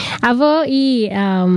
അപ്പോൾ ഈ ആം,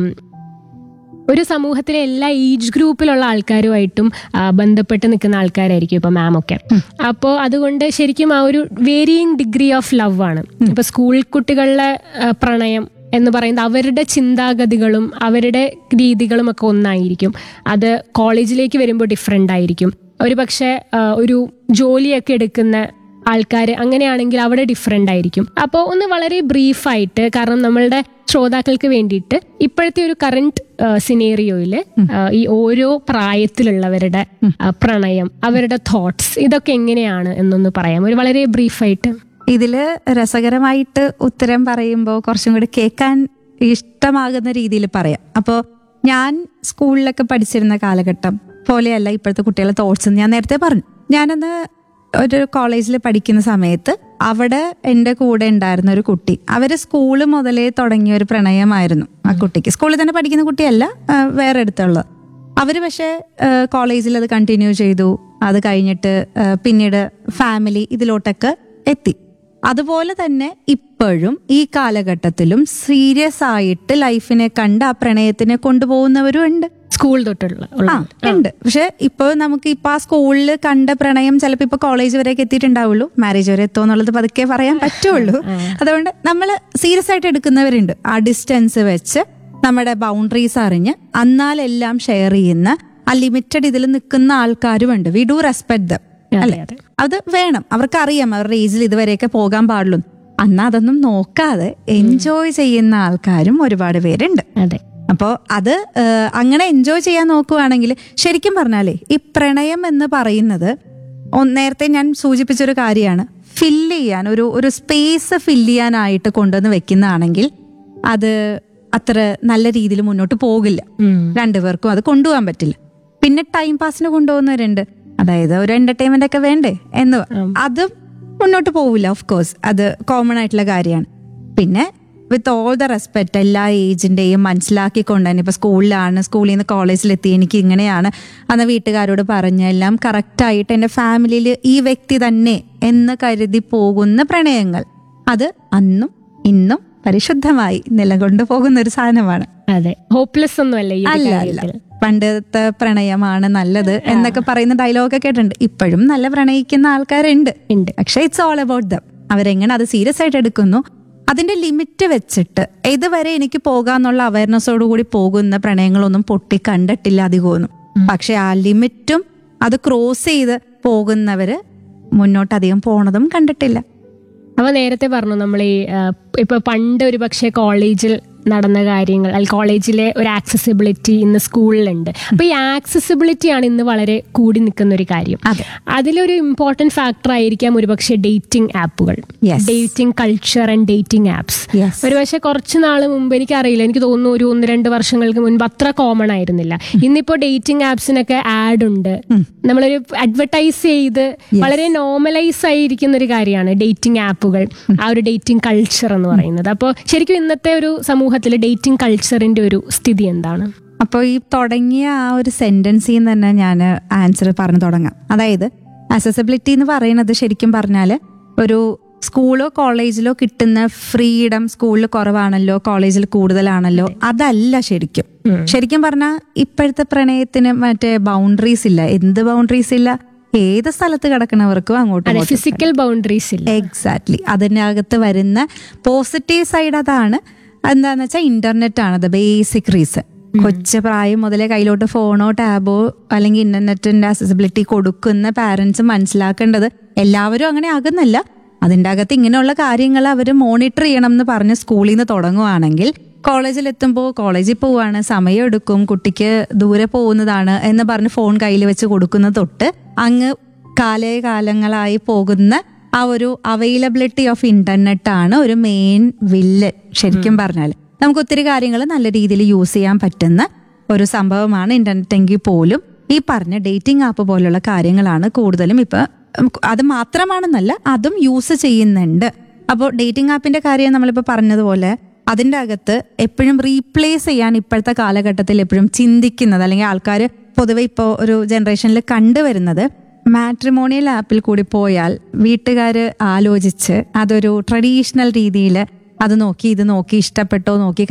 ഒരു സമൂഹത്തിലെ എല്ലാ ഏജ് ഗ്രൂപ്പിലുള്ള ആൾക്കാരുമായിട്ടും ആ, ബന്ധപ്പെട്ട് നിൽക്കുന്ന ആൾക്കാരായിരിക്കും ഇപ്പൊ മാം ഒക്കെ അപ്പോൾ അതുകൊണ്ട് ശരിക്കും ആ ഒരു വേരിയിങ് ഡിഗ്രി ഓഫ് ലവ് ആണ് ഇപ്പൊ സ്കൂൾ കുട്ടികളിലെ ആ, പ്രണയം എന്ന് പറയുന്നത് അവരുടെ ചിന്താഗതികളും അവരുടെ രീതികളും ഒക്കെ ഒന്നായിരിക്കും അത് കോളേജിലേക്ക് വരുമ്പോൾ ഡിഫറെൻ്റ് ആയിരിക്കും ഒരു പക്ഷേ ആ, ഒരു ജോലിയൊക്കെ എടുക്കുന്ന ആൾക്കാർ അങ്ങനെയാണെങ്കിൽ അവിടെ ഡിഫറെൻ്റ് ആയിരിക്കും അപ്പോൾ ഒന്ന് വളരെ ബ്രീഫായിട്ട് കാരണം നമ്മളുടെ ശ്രോതാക്കൾക്ക് വേണ്ടിയിട്ട് ഇപ്പോഴത്തെ ഒരു കറണ്ട് സിനേറിയോയിൽ ഈ ഓരോ പ്രായത്തിലുള്ളവരുടെ ആ, പ്രണയം അവരുടെ തോട്ട്സ് ഇതൊക്കെ എങ്ങനെയാണ് എന്നൊന്ന് പറയാം ഒരു വളരെ ബ്രീഫായിട്ട് ഇതില് രസകരമായിട്ട് ഉത്തരം പറയുമ്പോൾ കുറച്ചും കൂടി കേൾക്കാൻ ഇഷ്ടമാകുന്ന രീതിയിൽ പറയാം അപ്പോൾ ഞാൻ സ്കൂളിലൊക്കെ പഠിച്ചിരുന്ന കാലഘട്ടം പോലെയല്ല ഇപ്പോഴത്തെ കുട്ടികളെ തോട്ട്സ് ഞാൻ നേരത്തെ പറഞ്ഞു ഞാനന്ന് ഒരു കോളേജിൽ പഠിക്കുന്ന സമയത്ത് അവിടെ എൻ്റെ കൂടെ ഉണ്ടായിരുന്ന ഒരു കുട്ടി അവര് സ്കൂള് മുതലേ തുടങ്ങിയ ഒരു പ്രണയമായിരുന്നു ആ കുട്ടിക്ക് സ്കൂളിൽ തന്നെ പഠിക്കുന്ന കുട്ടിയല്ല ആ, വേറെ അടുത്തുള്ളത് അവര് പക്ഷേ കോളേജിൽ അത് കണ്ടിന്യൂ ചെയ്തു അത് കഴിഞ്ഞിട്ട് ആ, പിന്നീട് ഫാമിലി ഇതിലോട്ടൊക്കെ എത്തി അതുപോലെ തന്നെ ഇപ്പോഴും ഈ കാലഘട്ടത്തിലും സീരിയസ് ആയിട്ട് ലൈഫിനെ കണ്ട് ആ പ്രണയത്തിനെ കൊണ്ടുപോകുന്നവരും ഉണ്ട് സ്കൂൾ തൊട്ടുള്ള ആ ഉള്ളത്. ഉണ്ട് പക്ഷെ ഇപ്പൊ നമുക്ക് ഇപ്പൊ ആ സ്കൂളിൽ കണ്ട പ്രണയം ചിലപ്പോ ഇപ്പൊ കോളേജ് വരെയൊക്കെ എത്തിയിട്ടുണ്ടാവുള്ളൂ മാരേജ് വരെ എത്തുമോ എന്നുള്ളത് പതുക്കെ പറയാൻ പറ്റുള്ളൂ അതുകൊണ്ട് നമ്മൾ സീരിയസ് ആയിട്ട് എടുക്കുന്നവരുണ്ട് ആ ഡിസ്റ്റൻസ് വെച്ച് നമ്മുടെ ബൗണ്ടറീസ് അറിഞ്ഞ് അന്നാലെല്ലാം ഷെയർ ചെയ്യുന്ന ആ ലിമിറ്റഡ് ഇതിൽ നിൽക്കുന്ന ആൾക്കാരുമുണ്ട് വി ഡു റെസ്പെക്ട് ദം അതെ അല്ലെ അതെ അത് വേണം അവർക്ക് അറിയാം അവരുടെ ഏജിൽ ഇതുവരെയൊക്കെ പോകാൻ പാടുള്ളൂ അന്നാ അതൊന്നും നോക്കാതെ എൻജോയ് ചെയ്യുന്ന ആൾക്കാരും ഒരുപാട് പേരുണ്ട് അതെ അപ്പോൾ അത് ഏഹ്, അങ്ങനെ എൻജോയ് ചെയ്യാൻ നോക്കുവാണെങ്കിൽ ശരിക്കും പറഞ്ഞാലേ ഈ പ്രണയം എന്ന് പറയുന്നത് ഒ- നേരത്തെ ഞാൻ സൂചിപ്പിച്ചൊരു കാര്യമാണ് ഫില്ല് ചെയ്യാൻ ഒരു ഒരു സ്പേസ് ഫില്ല് ചെയ്യാനായിട്ട് കൊണ്ടുവന്ന് വെക്കുന്നതാണെങ്കിൽ അത് അത്ര നല്ല രീതിയിൽ മുന്നോട്ട് പോകില്ല ഉം. രണ്ടുപേർക്കും അത് കൊണ്ടുപോകാൻ പറ്റില്ല പിന്നെ ടൈം പാസിന് കൊണ്ടുപോകുന്നവരുണ്ട് അതായത് ഒരു എന്റർടൈൻമെന്റ് ഒക്കെ വേണ്ടേ എന്ന് അതും മുന്നോട്ട് പോവില്ല ഓഫ് കോഴ്സ് അത് കോമൺ ആയിട്ടുള്ള കാര്യമാണ് പിന്നെ വിത്ത് ഓൾ ദ റെസ്പെക്ട് എല്ലാ ഏജിന്റെയും മനസ്സിലാക്കിക്കൊണ്ട് തന്നെ ഇപ്പൊ സ്കൂളിലാണ് സ്കൂളിൽ നിന്ന് കോളേജിലെത്തി എനിക്ക് ഇങ്ങനെയാണ് അന്ന് വീട്ടുകാരോട് പറഞ്ഞ എല്ലാം കറക്റ്റായിട്ട് എൻ്റെ ഫാമിലിയിൽ ഈ വ്യക്തി തന്നെ എന്ന് കരുതി പോകുന്ന പ്രണയങ്ങൾ അത് അന്നും ഇന്നും പരിശുദ്ധമായി നിലകൊണ്ടു പോകുന്ന ഒരു സാധനമാണ് അതെ ഹോപ്പ്ലെസ് ഒന്നുമല്ല ഈ ഒരു അല്ല അല്ല കാര്യത്തിൽ പണ്ടത്തെ പ്രണയമാണ് നല്ലത് എന്നൊക്കെ പറയുന്ന ഡയലോഗൊക്കെ കേട്ടിട്ടുണ്ട് ഇപ്പോഴും നല്ല പ്രണയിക്കുന്ന ആൾക്കാരുണ്ട് ഉണ്ട് പക്ഷെ ഇറ്റ്സ് ഓൾ അബൌട്ട് ദം അവരെങ്ങനെ അത് സീരിയസ് ആയിട്ട് എടുക്കുന്നു അതിന്റെ ലിമിറ്റ് വെച്ചിട്ട് ഇതുവരെ എനിക്ക് പോകാന്നുള്ള അവയർനെസ്സോട് കൂടി പോകുന്ന പ്രണയങ്ങളൊന്നും പൊട്ടി കണ്ടിട്ടില്ല അധികമൊന്നും പക്ഷെ ആ ലിമിറ്റും അത് ക്രോസ് ചെയ്ത് പോകുന്നവര് മുന്നോട്ട് അധികം പോണതും കണ്ടിട്ടില്ല അപ്പൊ നേരത്തെ പറഞ്ഞു നമ്മൾ ഈ ആ, ഇപ്പൊ പണ്ട് ഒരു പക്ഷേ കോളേജിൽ നടന്ന കാര്യങ്ങൾ അല്ലെങ്കിൽ കോളേജിലെ ഒരു ആക്സസിബിലിറ്റി ഇന്ന് സ്കൂളിലുണ്ട് അപ്പൊ ഈ ആക്സസിബിലിറ്റി ആണ് ഇന്ന് വളരെ കൂടി നിൽക്കുന്ന ഒരു കാര്യം അതെ. അതിലൊരു ഇമ്പോർട്ടന്റ് ഫാക്ടർ ആയിരിക്കാം ഒരുപക്ഷെ ഡേറ്റിംഗ് ആപ്പുകൾ Yes. Dating culture and dating apps Yes. ഒരുപക്ഷെ കുറച്ച് നാൾ മുമ്പ് എനിക്കറിയില്ല എനിക്ക് തോന്നുന്നു ഒരു ഒന്ന് രണ്ട് വർഷങ്ങൾക്ക് മുൻപ് അത്ര കോമൺ ആയിരുന്നില്ല ഇന്നിപ്പോ ഡേറ്റിംഗ് ആപ്സിനൊക്കെ ആഡ് ഉണ്ട് നമ്മളൊരു അഡ്വർടൈസ് ചെയ്ത് വളരെ നോർമലൈസ് ആയിരിക്കുന്ന ഒരു കാര്യമാണ് ഡേറ്റിംഗ് ആപ്പുകൾ ആ ഒരു ഡേറ്റിംഗ് കൾച്ചർ എന്ന് പറയുന്നത് അപ്പോൾ ശരിക്കും ഇന്നത്തെ ഒരു സമൂഹത്തിൽ ഡേറ്റിംഗ് കൾച്ചറിന്റെ ഒരു സ്ഥിതി എന്താണ് അപ്പോൾ ഈ തുടങ്ങിയ ആ ഒരു സെന്റൻസിൽ നിന്ന് തന്നെ ഞാൻ ആൻസർ പറഞ്ഞു തുടങ്ങാം അതായത് അസസിബിലിറ്റി എന്ന് പറയുന്നത് ശരിക്കും പറഞ്ഞാൽ ഒരു സ്കൂളോ കോളേജിലോ കിട്ടുന്ന ഫ്രീഡം സ്കൂളിൽ കുറവാണല്ലോ കോളേജിൽ കൂടുതലാണല്ലോ അതല്ല ശരിക്കും ശരിക്കും പറഞ്ഞാൽ ഇപ്പോഴത്തെ പ്രണയത്തിന് മറ്റേ ബൗണ്ടറീസ് ഇല്ല എന്ത് ബൗണ്ടറീസ് ഇല്ല ഏത് സ്ഥലത്ത് കിടക്കണവർക്കും അങ്ങോട്ടും അതെ ഇങ്ങോട്ടും ഫിസിക്കൽ ബൗണ്ടറീസ് ഇല്ല എക്സാക്ട്ലി അതിനകത്ത് വരുന്ന പോസിറ്റീവ് സൈഡ് അതാണ് എന്താന്ന് വെച്ചാൽ ഇന്റർനെറ്റ് ആണ് ദ ബേസിക് റീസൺ കൊച്ചു പ്രായം മുതലേ കയ്യിലോട്ട് ഫോണോ ടാബോ അല്ലെങ്കിൽ ഇന്റർനെറ്റിന്റെ അക്സസിബിലിറ്റി കൊടുക്കുന്ന പാരന്റ്സ് മനസ്സിലാക്കേണ്ടത് എല്ലാവരും അങ്ങനെ ആകുന്നില്ല അതിൻ്റെ അകത്ത് ഇങ്ങനെയുള്ള കാര്യങ്ങൾ അവർ മോണിറ്റർ ചെയ്യണം എന്ന് പറഞ്ഞ് സ്കൂളിൽ നിന്ന് തുടങ്ങുവാണെങ്കിൽ കോളേജിൽ എത്തുമ്പോൾ കോളേജിൽ പോവാണ് സമയം എടുക്കും കുട്ടിക്ക് ദൂരെ പോകുന്നതാണ് എന്ന് പറഞ്ഞ് ഫോൺ കയ്യിൽ വെച്ച് കൊടുക്കുന്നത് തൊട്ട് അങ്ങ് കാലേ കാലങ്ങളായി പോകുന്ന ആ ഒരു അവൈലബിലിറ്റി ഓഫ് ഇന്റർനെറ്റ് ആണ് ഒരു മെയിൻ വില്ലൻ ശരിക്കും പറഞ്ഞാൽ നമുക്ക് ഒത്തിരി കാര്യങ്ങൾ നല്ല രീതിയിൽ യൂസ് ചെയ്യാൻ പറ്റുന്ന ഒരു സംഭവമാണ് ഇന്റർനെറ്റ് എങ്കിൽ പോലും ഈ പറഞ്ഞ ഡേറ്റിംഗ് ആപ്പ് പോലുള്ള കാര്യങ്ങളാണ് കൂടുതലും ഇപ്പൊ ഉം, അത് മാത്രമാണെന്നല്ല അതും യൂസ് ചെയ്യുന്നുണ്ട് അപ്പോൾ ഡേറ്റിംഗ് ആപ്പിന്റെ കാര്യം നമ്മളിപ്പോൾ പറഞ്ഞതുപോലെ അതിൻ്റെ അകത്ത് എപ്പോഴും റീപ്ലേസ് ചെയ്യാൻ ഇപ്പോഴത്തെ കാലഘട്ടത്തിൽ എപ്പോഴും ചിന്തിക്കുന്നത് അല്ലെങ്കിൽ ആൾക്കാർ പൊതുവെ ഇപ്പോൾ ഒരു ജനറേഷനിൽ കണ്ടുവരുന്നത് മാട്രിമോണിയൽ ആപ്പിൽ കൂടി പോയാൽ വീട്ടുകാർ ആലോചിച്ച് അതൊരു ട്രഡീഷണൽ രീതിയിൽ അത് നോക്കി ഇത് നോക്കി ഇഷ്ടപ്പെട്ടോ നോക്കി